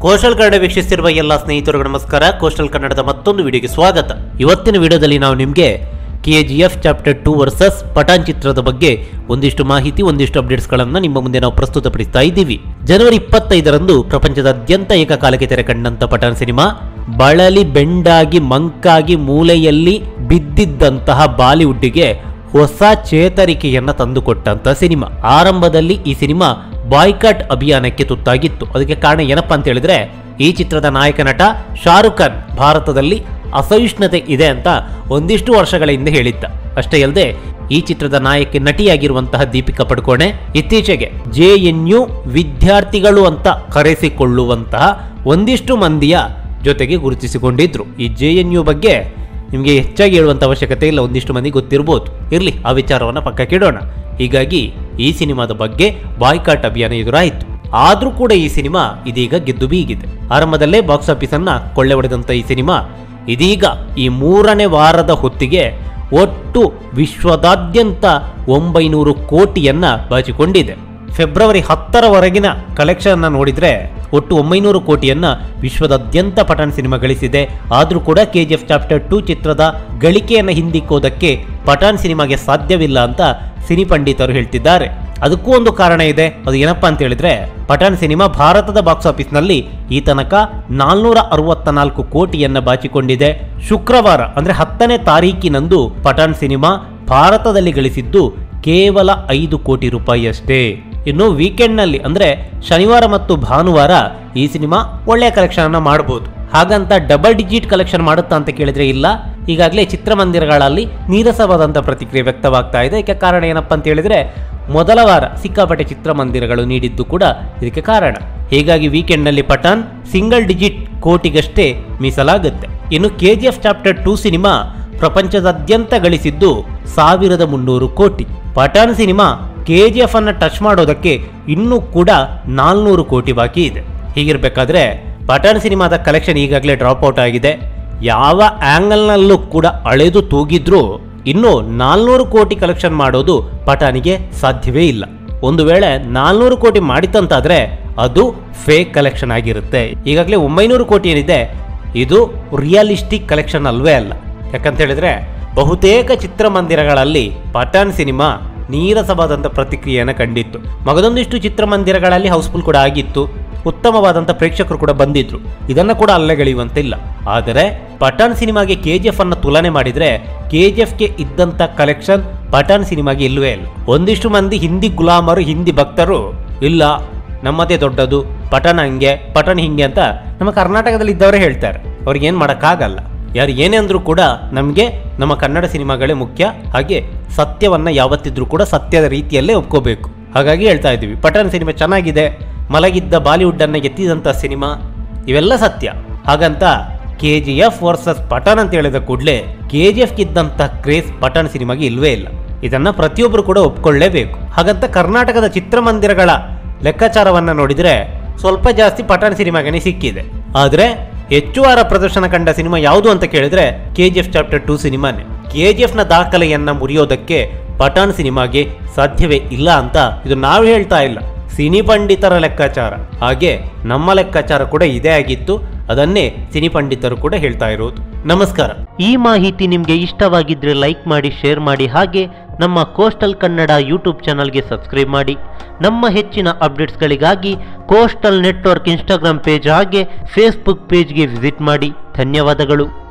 coastal Kannada ವೀಕ್ಷಿಸ್ತಿರುವ ಎಲ್ಲ ಸ್ನೇಹಿತರಿಗೂ ನಮಸ್ಕಾರ ಕೋಸ್ಟಲ್ ಕನ್ನಡದ ಮತ್ತೊಂದು ವಿಡಿಯೋಗೆ ಸ್ವಾಗತ ಇವತ್ತಿನ ವಿಡಿಯೋದಲ್ಲಿ ನಾವು ನಿಮಗೆ K G F chapter two versus Pathaan ಚಿತ್ರದ ಬಗ್ಗೆ ಒಂದಿಷ್ಟು ಮಾಹಿತಿ ಒಂದಿಷ್ಟು ಅಪ್ಡೇಟ್ಸ್ಗಳನ್ನು ನಿಮ್ಮ ಮುಂದೆ ನಾವು ಪ್ರಸ್ತುತಪಡಿಸ್ತಾ ಇದ್ದೀವಿ ಜನವರಿ ಇಪ್ಪತ್ತೈದರಂದು ಪ್ರಪಂಚದಾದ್ಯಂತ ಏಕಕಾಲಕ್ಕೆ ತೆರೆ ಕಂಡಂತ ಪಠಾನ್ ಸಿನಿಮಾ ಬಳಲಿ ಬೆಂಡಾಗಿ ಮಂಕಾಗಿ ಮೂಲೆಯಲ್ಲಿ ಬಿದ್ದಿದ್ದಂತಹ ಬಾಲಿವುಡ್ಗೆ ಹೊಸ ಚೇತರಿಕೆಯನ್ನ ತಂದುಕೊಟ್ಟಂತ ಸಿನಿಮಾ ಆರಂಭದಲ್ಲಿ ಈ ಸಿನಿಮಾ ಬಾಯ್ಕಾಟ್ ಅಭಿಯಾನಕ್ಕೆ ತುತ್ತಾಗಿತ್ತು ಅದಕ್ಕೆ ಕಾರಣ ಏನಪ್ಪಾ ಅಂತ ಹೇಳಿದ್ರೆ ಈ ಚಿತ್ರದ ನಾಯಕ ನಟ ಶಾರುಖ್ ಖಾನ್ ಭಾರತದಲ್ಲಿ ಅಸಹಿಷ್ಣುತೆ ಇದೆ ಅಂತ ಒಂದಿಷ್ಟು ವರ್ಷಗಳ ಹಿಂದೆ ಹೇಳಿದ್ದ ಅಷ್ಟೇ ಅಲ್ಲದೆ ಈ ಚಿತ್ರದ ನಾಯಕಿ ನಟಿಯಾಗಿರುವಂತಹ ದೀಪಿಕಾ ಪಡುಕೋಣೆ ಇತ್ತೀಚೆಗೆ ಜೆ ಎನ್ ಯು ವಿದ್ಯಾರ್ಥಿಗಳು ಅಂತ ಕರೆಸಿಕೊಳ್ಳುವಂತಹ ಒಂದಿಷ್ಟು ಮಂದಿಯ ಜೊತೆಗೆ ಗುರುತಿಸಿಕೊಂಡಿದ್ರು ಈ ಜೆ ಎನ್ ಯು ಬಗ್ಗೆ ನಿಮಗೆ ಹೆಚ್ಚಾಗಿ ಹೇಳುವಂಥ ಅವಶ್ಯಕತೆ ಇಲ್ಲ ಒಂದಿಷ್ಟು ಮಂದಿ ಗೊತ್ತಿರ್ಬೋದು ಇರಲಿ ಆ ವಿಚಾರವನ್ನು ಪಕ್ಕಕ್ಕಿಡೋಣ ಹೀಗಾಗಿ ಈ ಸಿನಿಮಾದ ಬಗ್ಗೆ ಬಾಯ್ಕಾಟ್ ಅಭಿಯಾನ ಎದುರಾಯಿತು ಆದರೂ ಕೂಡ ಈ ಸಿನಿಮಾ ಇದೀಗ ಗೆದ್ದು ಬೀಗಿದೆ ಆರಂಭದಲ್ಲೇ ಬಾಕ್ಸ್ ಆಫೀಸ್ ಅನ್ನ ಕೊಳ್ಳೆ ಹೊಡೆದಂಥ ಈ ಸಿನಿಮಾ ಇದೀಗ ಈ ಮೂರನೇ ವಾರದ ಹೊತ್ತಿಗೆ ಒಟ್ಟು ವಿಶ್ವದಾದ್ಯಂತ ಒಂಬೈನೂರು ಕೋಟಿಯನ್ನ ಬಾಚಿಕೊಂಡಿದೆ ಫೆಬ್ರವರಿ ಹತ್ತರವರೆಗಿನ ಕಲೆಕ್ಷನ್ ನೋಡಿದ್ರೆ ಒಟ್ಟು ಒಂಬೈನೂರು ಕೋಟಿಯನ್ನ ವಿಶ್ವದಾದ್ಯಂತ ಪಠಾಣ್ ಸಿನಿಮಾ ಗಳಿಸಿದೆ ಆದರೂ ಕೂಡ K G F chapter two ಚಿತ್ರದ ಗಳಿಕೆಯನ್ನು ಹಿಂದಿಕ್ಕೋದಕ್ಕೆ ಪಠಾಣ್ ಸಿನಿಮಾಗೆ ಸಾಧ್ಯವಿಲ್ಲ ಅಂತ ಸಿನಿ ಪಂಡಿತರು ಹೇಳ್ತಿದ್ದಾರೆ ಅದಕ್ಕೂ ಒಂದು ಕಾರಣ ಇದೆ ಅದು ಏನಪ್ಪಾ ಅಂತ ಹೇಳಿದ್ರೆ ಪಠಾಣ್ ಸಿನಿಮಾ ಭಾರತದ ಬಾಕ್ಸ್ ಆಫೀಸ್ನಲ್ಲಿ ಈ ತನಕ ನಾಲ್ನೂರ ಅರವತ್ತ ನಾಲ್ಕು ಕೋಟಿಯನ್ನ ಬಾಚಿಕೊಂಡಿದೆ ಶುಕ್ರವಾರ ಅಂದ್ರೆ ಹತ್ತನೇ ತಾರೀಕಿನಂದು ಪಠಾಣ್ ಸಿನಿಮಾ ಭಾರತದಲ್ಲಿ ಗಳಿಸಿದ್ದು ಕೇವಲ ಐದು ಕೋಟಿ ರೂಪಾಯಿ ಅಷ್ಟೇ ಇನ್ನು ವೀಕೆಂಡ್ನಲ್ಲಿ ಅಂದ್ರೆ ಶನಿವಾರ ಮತ್ತು ಭಾನುವಾರ ಈ ಸಿನಿಮಾ ಒಳ್ಳೆಯ ಕಲೆಕ್ಷನ್ ಅನ್ನ ಮಾಡಬಹುದು ಹಾಗಂತ ಡಬಲ್ ಡಿಜಿಟ್ ಕಲೆಕ್ಷನ್ ಮಾಡುತ್ತಾ ಅಂತ ಕೇಳಿದ್ರೆ ಇಲ್ಲ ಈಗಾಗಲೇ ಚಿತ್ರಮಂದಿರಗಳಲ್ಲಿ ನೀರಸವಾದಂಥ ಪ್ರತಿಕ್ರಿಯೆ ವ್ಯಕ್ತವಾಗ್ತಾ ಇದೆ ಇದಕ್ಕೆ ಕಾರಣ ಏನಪ್ಪಾ ಅಂತ ಹೇಳಿದ್ರೆ ಮೊದಲ ವಾರ ಸಿಕ್ಕಾಪಟ್ಟೆ ಚಿತ್ರಮಂದಿರಗಳು ನೀಡಿದ್ದು ಕೂಡ ಇದಕ್ಕೆ ಕಾರಣ ಹೀಗಾಗಿ ವೀಕೆಂಡ್ನಲ್ಲಿ ಪಠಾನ್ ಸಿಂಗಲ್ ಡಿಜಿಟ್ ಕೋಟಿಗಷ್ಟೇ ಮೀಸಲಾಗುತ್ತೆ ಇನ್ನು K G F chapter two cinema ಪ್ರಪಂಚದಾದ್ಯಂತ ಗಳಿಸಿದ್ದು ಸಾವಿರದ ಮುನ್ನೂರು ಕೋಟಿ Pathaan cinema K G F ಅನ್ನ ಟಚ್ ಮಾಡೋದಕ್ಕೆ ಇನ್ನೂ ಕೂಡ ನಾಲ್ನೂರು ಕೋಟಿ ಬಾಕಿ ಇದೆ ಹೀಗಿರ್ಬೇಕಾದ್ರೆ ಪಠಾನ್ ಸಿನಿಮಾದ ಕಲೆಕ್ಷನ್ ಈಗಾಗಲೇ ಡ್ರಾಪ್ ಔಟ್ ಆಗಿದೆ ಯಾವ ಆಂಗಲ್ನಲ್ಲೂ ಕೂಡ ಅಳೆದು ತೂಗಿದ್ರೂ ಇನ್ನು ನಾಲ್ನೂರು ಕೋಟಿ ಕಲೆಕ್ಷನ್ ಮಾಡೋದು ಪಠಾನಿಗೆ ಸಾಧ್ಯವೇ ಇಲ್ಲ ಒಂದು ವೇಳೆ ನಾಲ್ನೂರು ಕೋಟಿ ಮಾಡಿತಂತಾದ್ರೆ ಅದು ಫೇಕ್ ಕಲೆಕ್ಷನ್ ಆಗಿರುತ್ತೆ ಈಗಾಗಲೇ ಒಂಬೈನೂರು ಕೋಟಿ ಏನಿದೆ ಇದು ರಿಯಲಿಸ್ಟಿಕ್ ಕಲೆಕ್ಷನ್ ಅಲ್ವೇ ಅಲ್ಲ ಯಾಕಂತ ಹೇಳಿದ್ರೆ ಬಹುತೇಕ ಚಿತ್ರಮಂದಿರಗಳಲ್ಲಿ ಪಠಾನ್ ಸಿನಿಮಾ ನೀರಸವಾದಂಥ ಪ್ರತಿಕ್ರಿಯೆಯನ್ನು ಕಂಡಿತ್ತು ಮಗದೊಂದಿಷ್ಟು ಚಿತ್ರಮಂದಿರಗಳಲ್ಲಿ ಹೌಸ್ಫುಲ್ ಕೂಡ ಆಗಿತ್ತು ಉತ್ತಮವಾದಂಥ ಪ್ರೇಕ್ಷಕರು ಕೂಡ ಬಂದಿದ್ರು ಇದನ್ನ ಕೂಡ ಅಲ್ಲೆಗೆಳೆಯುವಂತಿಲ್ಲ ಆದರೆ ಪಠಾಣ್ ಸಿನಿಮಾಗೆ ಕೆ ಜಿ ಎಫ್ ಅನ್ನು ತುಲನೆ ಮಾಡಿದ್ರೆ ಕೆ ಜಿ ಎಫ್ಗೆ ಇದ್ದಂಥ ಕಲೆಕ್ಷನ್ ಪಠಾಣ್ ಸಿನಿಮಾಗೆ ಇಲ್ಲವೇ ಇಲ್ಲ ಒಂದಿಷ್ಟು ಮಂದಿ ಹಿಂದಿ ಗುಲಾಮರು ಹಿಂದಿ ಭಕ್ತರು ಇಲ್ಲ ನಮ್ಮದೇ ದೊಡ್ಡದು ಪಠಾಣ್ ಹಂಗೆ ಪಠಾಣ್ ಹಿಂಗೆ ಅಂತ ನಮ್ಮ ಕರ್ನಾಟಕದಲ್ಲಿ ಇದ್ದವರೇ ಹೇಳ್ತಾರೆ ಅವ್ರಿಗೆ ಏನು ಮಾಡೋಕ್ಕಾಗಲ್ಲ ಯಾರು ಏನೇ ಅಂದ್ರೂ ಕೂಡ ನಮಗೆ ನಮ್ಮ ಕನ್ನಡ ಸಿನಿಮಾಗಳೇ ಮುಖ್ಯ ಹಾಗೆ ಸತ್ಯವನ್ನ ಯಾವತ್ತಿದ್ರೂ ಕೂಡ ಸತ್ಯದ ರೀತಿಯಲ್ಲೇ ಒಪ್ಕೋಬೇಕು ಹಾಗಾಗಿ ಹೇಳ್ತಾ ಇದ್ದೀವಿ ಪಠಾಣ್ ಸಿನಿಮಾ ಚೆನ್ನಾಗಿದೆ ಮಲಗಿದ್ದ ಬಾಲಿವುಡ್ ಅನ್ನ ಎತ್ತಿದಂಥ ಸಿನಿಮಾ ಇವೆಲ್ಲ ಸತ್ಯ ಹಾಗಂತ K G F versus Pathaan ಅಂತ ಹೇಳಿದ ಕೂಡಲೇ ಕೆ ಜಿ ಎಫ್ ಇದ್ದಂಥ ಕ್ರೇಸ್ ಪಠಾಣ್ ಸಿನಿಮಾಗೆ ಇಲ್ವೇ ಇಲ್ಲ ಇದನ್ನ ಪ್ರತಿಯೊಬ್ಬರು ಕೂಡ ಒಪ್ಕೊಳ್ಳೇಬೇಕು ಹಾಗಂತ ಕರ್ನಾಟಕದ ಚಿತ್ರಮಂದಿರಗಳ ಲೆಕ್ಕಾಚಾರವನ್ನ ನೋಡಿದ್ರೆ ಸ್ವಲ್ಪ ಜಾಸ್ತಿ ಪಠಾಣ್ ಸಿನಿಮಾಗನೇ ಸಿಕ್ಕಿದೆ ಆದ್ರೆ ಹೆಚ್ಚು ವಾರ ಪ್ರದರ್ಶನ ಕಂಡ ಸಿನಿಮಾ ಯಾವುದು ಅಂತ ಕೇಳಿದ್ರೆ K G F chapter two ಸಿನಿಮಾನೇ ಕೆ ಜಿ ಎಫ್ನ ದಾಖಲೆಯನ್ನ ಮುರಿಯೋದಕ್ಕೆ ಪಠಾಣ್ ಸಿನಿಮಾಗೆ ಸಾಧ್ಯವೇ ಇಲ್ಲ ಅಂತ ಇದು ನಾವು ಹೇಳ್ತಾ ಇಲ್ಲ ಸಿನಿ ಪಂಡಿತರ ಲೆಕ್ಕಾಚಾರ ಹಾಗೆ ನಮ್ಮ ಲೆಕ್ಕಾಚಾರ ಕೂಡ ಇದೇ ಆಗಿತ್ತು ಅದನ್ನೇ ಸಿನಿ ಪಂಡಿತರು ಕೂಡ ಹೇಳ್ತಾ ಇರೋದು ನಮಸ್ಕಾರ ಈ ಮಾಹಿತಿ ನಿಮಗೆ ಇಷ್ಟವಾಗಿದ್ರೆ ಲೈಕ್ ಮಾಡಿ ಶೇರ್ ಮಾಡಿ ಹಾಗೆ ನಮ್ಮ ಕೋಸ್ಟಲ್ ಕನ್ನಡ ಯೂಟ್ಯೂಬ್ ಚಾನಲ್ಗೆ ಸಬ್ಸ್ಕ್ರೈಬ್ ಮಾಡಿ ನಮ್ಮ ಹೆಚ್ಚಿನ ಅಪ್ಡೇಟ್ಸ್ಗಳಿಗಾಗಿ ಕೋಸ್ಟಲ್ ನೆಟ್ವರ್ಕ್ ಇನ್ಸ್ಟಾಗ್ರಾಮ್ ಪೇಜ್ ಹಾಗೆ ಫೇಸ್ಬುಕ್ ಪೇಜ್ಗೆ ವಿಸಿಟ್ ಮಾಡಿ ಧನ್ಯವಾದಗಳು